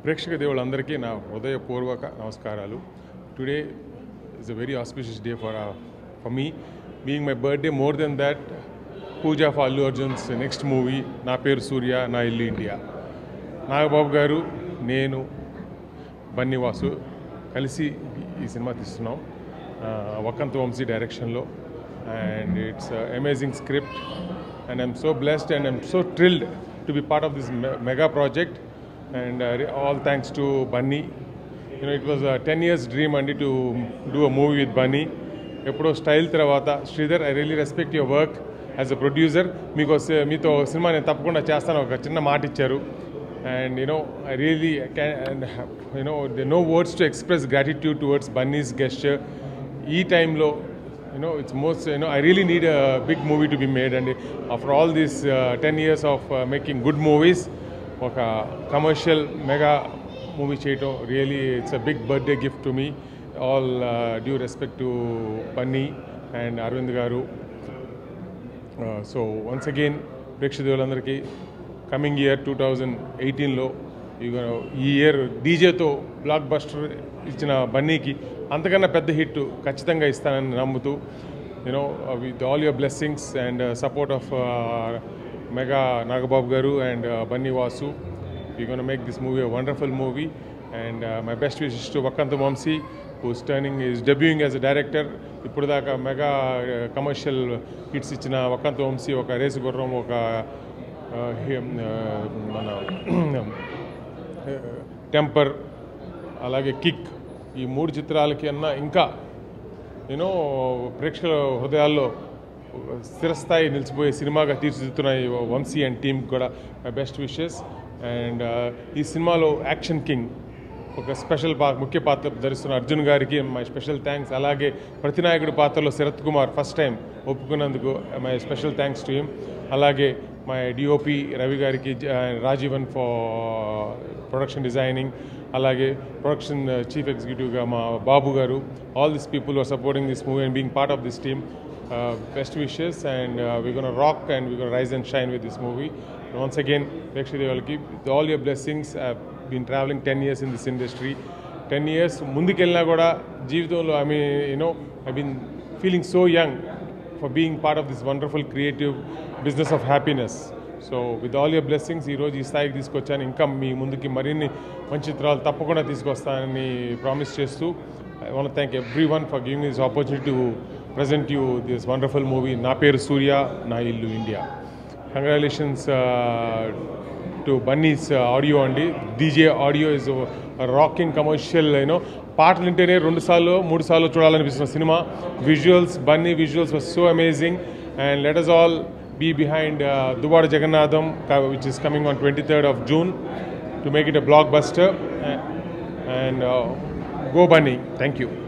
ప్రేక్షక దేవుళ్ళందరికీ నా హృదయపూర్వక నమస్కారాలు today is a very auspicious day for for me being my birthday more than that puja for Allu Arjun's next movie Naa Peru Surya Naa Illu India Nagababu గారు నేను బన్నీవాసు కలిసి ఈ సినిమా తీస్తున్నాం వకంత్ వంశీ డైరెక్షన్లో and it's amazing script and I'm so blessed and I'm so thrilled to be part of this mega project and all thanks to Bunny you know it was ten years dream అండి to do a movie with Bunny ఎప్పుడో style తర్వాత Sridhar I really respect your work as a producer మీకు మీతో cinema నేను తప్పకుండా చేస్తాను ఒక చిన్న మాట ఇచ్చారు and you know i really can and have, you know there are no words to express gratitude towards bunny's gesture e time low you know it's most you know i really need a big movie to be made and after all these uh, 10 years of uh, making good movies ఒక commercial mega movie చేయటం really it's a big birthday gift to me all due respect to Bunny and Aravind garu so once again ప్రేక్షకులందరికీ coming year two thousand ఎయిటీన్లో ఈ year డీజేతో block buster ఇచ్చిన బన్నీకి అంతకన్నా పెద్ద hit ఖచ్చితంగా ఇస్తానని నమ్ముతూ you know with all your blessings and support of mega Nagababu garu and Bunny Vasu you gonna make this movie wonderful movie and my best wishes to Vakkantha Vamsi who's turning is debuting as a director ఇప్పుడు దాకా mega commercial hits ఇచ్చిన వక్కంత వంశీ ఒక race గుర్రం ఒక మన temper అలాగే kick ఈ మూడు చిత్రాలకి అన్నా ఇంకా యూనో ప్రేక్షకుల హృదయాల్లో స్థిరస్థాయి నిలిచిపోయే సినిమాగా తీర్చిదిద్దుతున్న ఈ వంశీ అండ్ టీమ్ కూడా మై బెస్ట్ విషెస్ అండ్ ఈ సినిమాలో యాక్షన్ కింగ్ ఒక స్పెషల్ పా ముఖ్య పాత్ర ధరిస్తున్న అర్జున్ గారికి మై స్పెషల్ థ్యాంక్స్ అలాగే ప్రతినాయకుడి పాత్రలో శరత్ కుమార్ ఫస్ట్ టైం ఒప్పుకున్నందుకు my special thanks to him అలాగే మై డిఓపి రవి గారికి రాజీవన్ ఫర్ ప్రొడక్షన్ డిజైనింగ్ అలాగే ప్రొడక్షన్ చీఫ్ ఎగ్జిక్యూటివ్గా మా Babu garu all this people are supporting this movie and being part of this team best wishes and we gonna rock and we gonna rise and shine with this movie once again ప్రేక్షకులకి with all your blessings been travelling ten years in this industry ten years ముందుకెళ్ళినా కూడా జీవితంలో I mean you know I been feeling so young for being part of this wonderful creative business of happiness so with all your blessings ఈరోజు ఈ స్థాయికి తీసుకొచ్చాను ఇంకా మీ ముందుకి మరిన్ని మంచి చిత్రాలు తప్పకుండా తీసుకొస్తానని ప్రామిస్ చేస్తూ I want thank everyone for giving this opportunity to present you this wonderful movie Naa Peru Surya Naa Illu India congratulations to Bunny's audio అండి DJ audio is rocking commercial you know పాటలు వింటేనే రెండు సార్లు మూడు సార్లు చూడాలనిపిస్తున్న సినిమా visuals Bunny visuals was so amazing and let us all be behind uh, Dubara Jagannadam, which is coming on 23rd of June, to make it a blockbuster. And uh, go Bunny. Thank you.